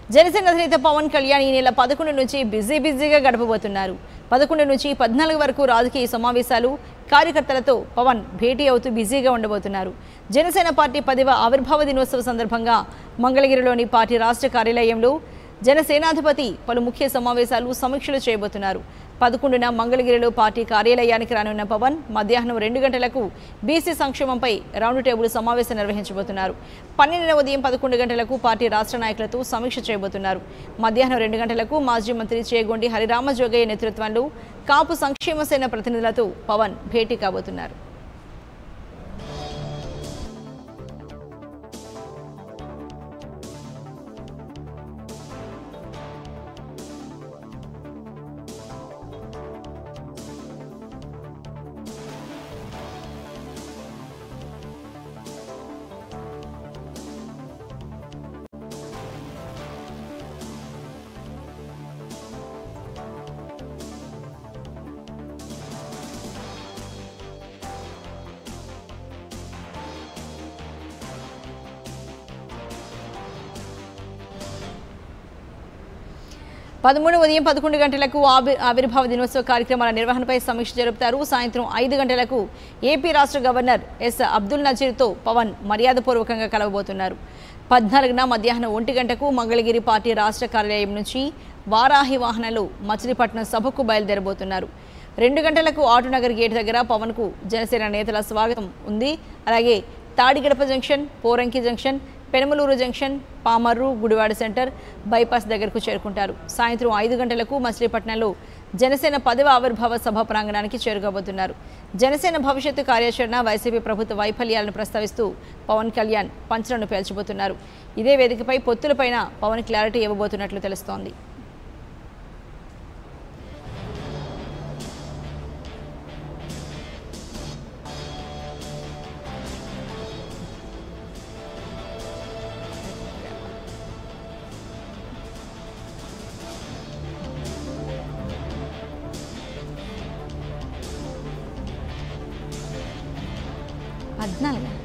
జనసేన అధినేత పవన్ కళ్యాణ్ ఈ నెల పదకొండు నుంచి బిజీ బిజీగా గడపబోతున్నారు పదకొండు నుంచి పద్నాలుగు వరకు రాజకీయ సమావేశాలు కార్యకర్తలతో పవన్ భేటీ అవుతూ బిజీగా ఉండబోతున్నారు జనసేన పార్టీ పదివ ఆవిర్భావ దినోత్సవ సందర్భంగా మంగళగిరిలోని పార్టీ రాష్ట్ర కార్యాలయంలో జనసేనాధిపతి పలు ముఖ్య సమావేశాలు సమీక్షలు చేయబోతున్నారు పదకొండున మంగళగిరిలో పార్టీ కార్యాలయానికి రానున్న పవన్ మధ్యాహ్నం రెండు గంటలకు బీసీ సంక్షేమంపై రౌండ్ టేబుల్ సమావేశం నిర్వహించబోతున్నారు పన్నెండున ఉదయం పదకొండు గంటలకు పార్టీ రాష్ట్ర నాయకులతో సమీక్ష చేయబోతున్నారు మధ్యాహ్నం రెండు గంటలకు మాజీ మంత్రి చేగొండి హరిరామ జోగయ్య నేతృత్వంలో కాపు సంక్షేమ సేన ప్రతినిధులతో పవన్ భేటీ కాబోతున్నారు పదమూడు ఉదయం పదకొండు గంటలకు ఆవి- ఆవిర్భావ దినోత్సవ కార్యక్రమాల నిర్వహణపై సమీక్ష జరుపుతారు సాయంత్రం ఐదు గంటలకు ఏపీ రాష్ట్ర గవర్నర్ ఎస్ అబ్దుల్ నజీర్తో పవన్ మర్యాదపూర్వకంగా కలవబోతున్నారు పద్నాలుగున మధ్యాహ్నం ఒంటి గంటకు మంగళగిరి పార్టీ రాష్ట్ర కార్యాలయం నుంచి వారాహి వాహనాలు మచిలీపట్నం సభకు బయలుదేరబోతున్నారు రెండు గంటలకు ఆటోనగర్ గేట్ దగ్గర పవన్కు జనసేన నేతల స్వాగతం ఉంది అలాగే Tadigadapa junction Poranki junction Penamaluru junction Pamarru Gudivada centre bypass దగ్గరకు చేరుకుంటారు సాయంత్రం ఐదు గంటలకు మచిలీపట్నంలో జనసేన పదవ ఆవిర్భావ సభ ప్రాంగణానికి చేరుకోబోతున్నారు జనసేన భవిష్యత్తు కార్యాచరణ వైసీపీ ప్రభుత్వ వైఫల్యాలను ప్రస్తావిస్తూ పవన్ కళ్యాణ్ పంచలను పేల్చబోతున్నారు ఇదే వేదికపై పొత్తులపైన పవన్ క్లారిటీ ఇవ్వబోతున్నట్లు తెలుస్తోంది పద్నాలుగు